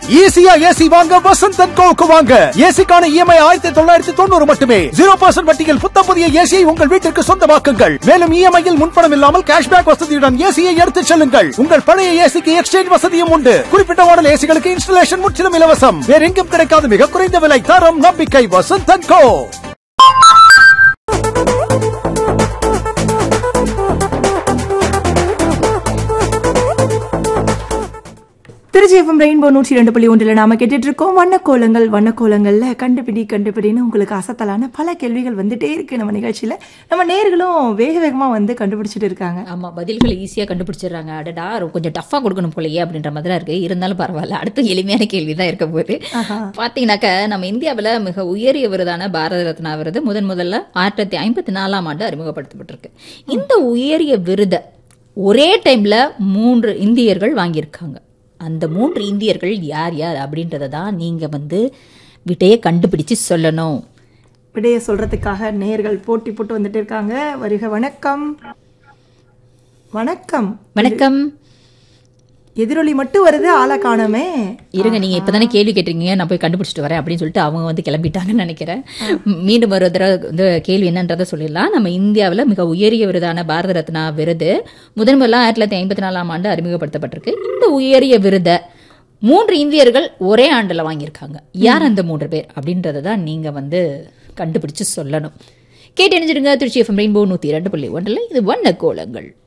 ஈஸியா ஏசி வாங்க வசந்த் அண்ட் கோவுக்கு வாங்க ஏசிக்கான இஎம்ஐ ஆயிரத்தி தொள்ளாயிரத்தி தொண்ணூறு மட்டுமே ஜீரோ பர்சன்ட் வட்டியில் புத்தம் புதிய ஏசியை உங்கள் வீட்டிற்கு சொந்தமாக்குங்கள் மேலும் இஎம்ஐயில் முன்பணம் இல்லாமல் கேஷ்பேக் வசதியுடன் ஏசியை எடுத்துச் செல்லுங்கள் உங்கள் பழைய ஏசிக்கு எக்ஸ்சேஞ்ச் வசதியும் உண்டு குறிப்பிட்ட மாடல் ஏசிகளுக்கு இன்ஸ்டலேஷன் முற்றிலும் இலவசம் வேற எங்கும் கிடைக்காத மிக குறைந்த விலை தரம் நம்பிக்கை Vasanth and Co Trichy FM Rainbow நூற்றி ரெண்டு புள்ளி ஒன்றில் நாம கேட்டுட்டு இருக்கோம் வண்ணக்கோலங்கள் வண்ணக்கோலங்கள்ல கண்டுபிடி கண்டுபிடின்னு உங்களுக்கு அசத்தலான பல கேள்விகள் வந்துட்டே இருக்கு நம்ம நிகழ்ச்சியில நம்ம நேர்களும் வேக வேகமா வந்து கண்டுபிடிச்சிட்டு இருக்காங்க ஆமா பதில்களை ஈஸியா கண்டுபிடிச்சிடுறாங்க அடடா கொஞ்சம் டஃபா கொடுக்கணும் போலயே அப்படின்ற மாதிரி தான் இருக்கு இருந்தாலும் பரவாயில்ல அடுத்து எளிமையான கேள்வி தான் இருக்க போகுது பாத்தீங்கன்னாக்க நம்ம இந்தியாவுல மிக உயரிய விருதான பாரத ரத்னா விருது முதன் முதல்ல ஆயிரத்தி தொள்ளாயிரத்தி ஐம்பத்தி நாலாம் ஆண்டு அறிமுகப்படுத்தப்பட்டிருக்கு இந்த உயரிய விருதை ஒரே டைம்ல மூன்று இந்தியர்கள் வாங்கியிருக்காங்க அந்த மூன்று இந்தியர்கள் யார் யார் அப்படின்றத தான் நீங்க வந்து விட்டையை கண்டுபிடிச்சு சொல்லணும் விடைய சொல்றதுக்காக நேர்கள் போட்டி போட்டு வந்துட்டு இருக்காங்க வருக வணக்கம் வணக்கம் வணக்கம் எதிரொலி மட்டும் வருது ஆளை காணோமே இருங்க நீங்க இப்பதானே கேள்வி கேட்டிருக்கீங்க நான் போய் கண்டுபிடிச்சிட்டு வரேன் அப்படின்னு சொல்லிட்டு அவங்க வந்து கிளம்பிட்டாங்கன்னு நினைக்கிறேன் மீண்டும் ஒரு தடவை வந்து கேள்வி என்னன்றதை சொல்லிடலாம் நம்ம இந்தியாவில் மிக உயரிய விருதான பாரத ரத்னா விருது முதன் முதல்ல ஆயிரத்தி தொள்ளாயிரத்தி ஐம்பத்தி நாலாம் ஆண்டு அறிமுகப்படுத்தப்பட்டிருக்கு இந்த உயரிய விருதை மூன்று இந்தியர்கள் ஒரே ஆண்டுல வாங்கியிருக்காங்க யார் அந்த மூன்று பேர் அப்படின்றத தான் நீங்க வந்து கண்டுபிடிச்சு சொல்லணும் கேட்டு இணைஞ்சிருங்க திருச்சி எஃப்எம் ரெயின்போ நூத்தி இரண்டு புள்ளி ஒன்றில் இது வண்ண கோலங்கள்